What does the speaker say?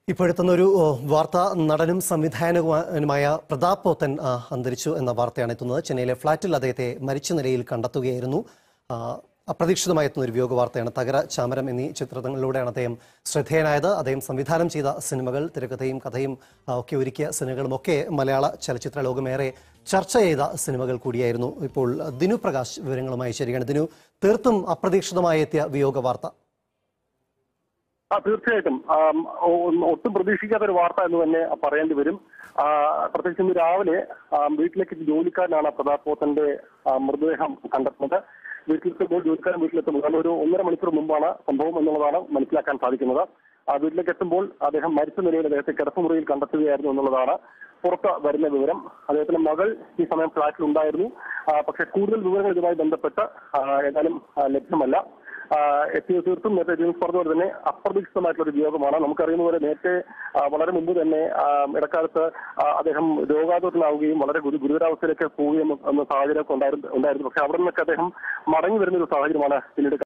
ഇപ്പോഴെത്തുന്ന ഒരു ഓ, വാർത്ത നടനും സംവിധായകനുമായ പ്രതാപ് പോത്തൻ ആ, അന്തരിച്ചു എന്ന വാർത്തയാണ് എത്തുന്നത് ചെന്നൈയിലെ ഫ്ളാറ്റിൽ അദ്ദേഹത്തെ മരിച്ച നിലയിൽ കണ്ടെത്തുകയായിരുന്നു ആ, അപ്രതീക്ഷിതമായി എത്തുന്ന ഒരു വിയോഗ വാർത്തയാണ് തകര ചാമരം എന്നീ ചിത്രങ്ങളിലൂടെയാണ് അദ്ദേഹം ശ്രദ്ധേയനായത് അദ്ദേഹം സംവിധാനം ചെയ്ത സിനിമകൾ തിരക്കഥയും കഥയും ആ, ഒക്കെ ഒരുക്കിയ സിനിമകളും ഒക്കെ മലയാള ചലച്ചിത്ര ലോകമേറെ ചർച്ച ചെയ്ത സിനിമകൾ കൂടിയായിരുന്നു ഇപ്പോൾ ദിനു പ്രകാശ് വിവരങ്ങളുമായി ശരിയാണ് ദിനു തീർത്തും അപ്രതീക്ഷിതമായി എത്തിയ വിയോഗ വാർത്ത ആ തീർച്ചയായിട്ടും ആം, ഒ- ഒട്ടും പ്രതീക്ഷിക്കാത്ത ഒരു വാർത്ത എന്ന് തന്നെ പറയേണ്ടി വരും ആ, പ്രത്യേകിച്ച് ഇന്ന് രാവിലെ ആം, വീട്ടിലേക്ക് ജോലിക്കാരനാണ് പ്രതാപ് പോത്തന്റെ ആ, മൃതദേഹം കണ്ടെത്തുന്നത് വീട്ടിലെത്തുമ്പോൾ ജോലിക്കാരൻ വീട്ടിലെത്തുമ്പോൾ കാരണം ഒരു ഒന്നര മണിക്കൂർ മുമ്പാണ് സംഭവം എന്നുള്ളതാണ് മനസ്സിലാക്കാൻ സാധിക്കുന്നത് ആ വീട്ടിലേക്ക് എത്തുമ്പോൾ അദ്ദേഹം മരിച്ച നിലയിൽ അദ്ദേഹത്തെ കിടപ്പുമുറിയിൽ കണ്ടെത്തുകയായിരുന്നു എന്നുള്ളതാണ് പുറത്ത് വരുന്ന വിവരം അദ്ദേഹത്തിന്റെ മകൾ ഈ സമയം ഫ്ളാറ്റിൽ ഉണ്ടായിരുന്നു ആ, പക്ഷേ കൂടുതൽ വിവരങ്ങൾ ഇതുമായി ബന്ധപ്പെട്ട് ആ, ഏതായാലും ആ, ലഭ്യമല്ല ആഹ് എത്തിയ തീർത്തും നേരത്തെ ജെയിംസ് പറഞ്ഞ പോലെ തന്നെ അപ്രതീക്ഷിതമായിട്ടുള്ള ഒരു വിയോഗമാണ് നമുക്കറിയുന്ന പോലെ നേരത്തെ ആഹ് വളരെ മുമ്പ് തന്നെ ആഹ് ഇടക്കാലത്ത് ആഹ് അദ്ദേഹം രോഗാതുരനാവുകയും വളരെ ഗുരു ഗുരുതരാവസ്ഥയിലേക്ക് പോവുകയും എന്ന സാഹചര്യമൊക്കെ ഉണ്ടായിരുന്നു ഉണ്ടായിരുന്നു പക്ഷെ അവിടെ നിന്നൊക്കെ അദ്ദേഹം മടങ്ങി വരുന്ന ഒരു സാഹചര്യമാണ് പിന്നീട്